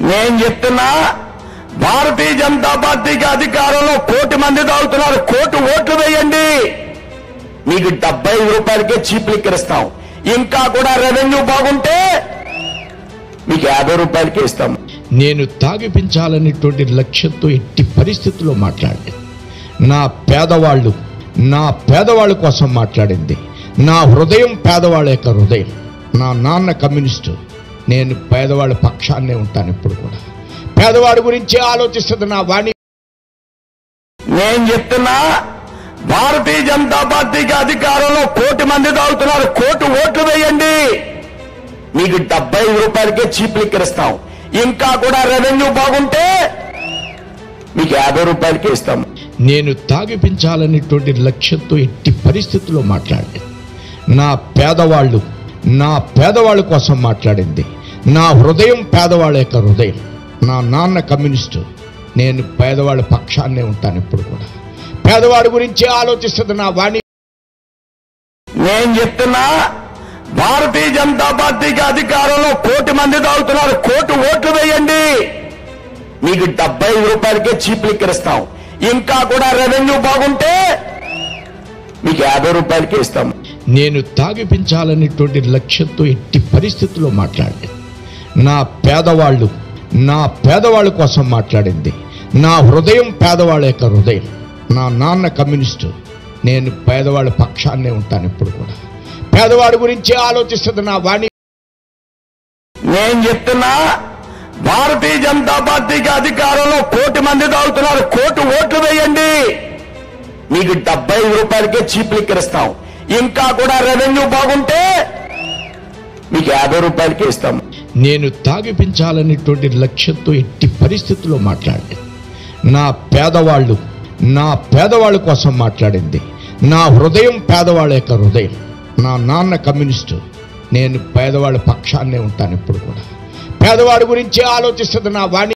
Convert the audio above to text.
నేను చెప్తున్నా భారతీయ జనతా పార్టీకి అధికారంలో కోటి మంది తాగుతున్నారు కోటి ఓట్లు వేయండి మీకు డెబ్బై ఐదు రూపాయలకే చీప్ లిక్కర్ ఇస్తాం ఇంకా కూడా రెవెన్యూ బాగుంటే మీకు యాభై రూపాయలకే ఇస్తాం నేను తాగిపించాలనేటువంటి లక్ష్యంతో ఎట్టి పరిస్థితుల్లో మాట్లాడింది నా పేదవాళ్ళు నా పేదవాళ్ళ కోసం మాట్లాడింది నా హృదయం పేదవాళ్ళ యొక్క హృదయం నా నాన్న కమ్యూనిస్టు నేను పేదవాళ్ళ పక్షాన్నే ఉంటాను ఇప్పుడు కూడా పేదవాడి గురించి ఆలోచిస్తుంది నా వాణి నేను చెప్తున్నా భారతీయ జనతా పార్టీకి అధికారంలో కోటి మంది తాగుతున్నారు కోటి ఓట్లు వేయండి మీకు డెబ్బై ఐదు రూపాయలకే చీప్ లిక్కర్ ఇస్తాం ఇంకా కూడా రెవెన్యూ బాగుంటే మీకు యాభై రూపాయలకే ఇస్తాం నేను తాగిపించాలనేటువంటి లక్ష్యంతో ఎట్టి పరిస్థితుల్లో మాట్లాడింది నా పేదవాళ్ళు నా పేదవాళ్ళ కోసం మాట్లాడింది నా హృదయం పేదవాళ్ళ యొక్క హృదయం నా నాన్న కమ్యూనిస్టు నేను పేదవాళ్ళ పక్షాన్నే ఉంటాను ఇప్పుడు కూడా పేదవాడి గురించి ఆలోచిస్తుంది నా వాణి నేను చెప్తున్నా భారతీయ జనతా పార్టీకి అధికారంలో కోటి మంది తాగుతున్నారు కోటి ఓట్లు వేయండి మీకు డెబ్బై ఐదు రూపాయలకే చీప్ లిక్కర్ ఇస్తాం ఇంకా కూడా రెవెన్యూ బాగుంటే మీకు యాభై రూపాయలకే ఇస్తాం నేను తాగిపించాలనేటువంటి లక్ష్యంతో ఎట్టి పరిస్థితుల్లో మాట్లాడింది నా పేదవాళ్ళు నా పేదవాళ్ళ కోసం మాట్లాడింది నా హృదయం పేదవాళ్ళ యొక్క హృదయం నా నాన్న కమ్యూనిస్టు నేను పేదవాళ్ళ పక్షాన్నే ఉంటాను ఇప్పుడు కూడా పేదవాడి గురించి ఆలోచిస్తుంది నా వాణి నేను చెప్తున్నా భారతీయ జనతా పార్టీకి అధికారంలో కోటి మంది తాగుతున్నారు కోటి ఓట్లు వేయండి మీకు డెబ్బై ఐదు రూపాయలకే చీప్ లిక్కర్ ఇస్తాం ఇంకా కూడా రెవెన్యూ బాగుంటే మీకు యాభై రూపాయలకే ఇస్తాం నేను తాగిపించాలనేటువంటి లక్ష్యంతో ఎట్టి పరిస్థితుల్లో మాట్లాడింది నా పేదవాళ్ళు నా పేదవాళ్ళ కోసం మాట్లాడింది నా హృదయం పేదవాళ్ళ యొక్క హృదయం నా నాన్న కమ్యూనిస్టు నేను పేదవాళ్ళ పక్షాన్నే ఉంటాను ఇప్పుడు కూడా పేదవాడి గురించి ఆలోచిస్తుంది నా వాణి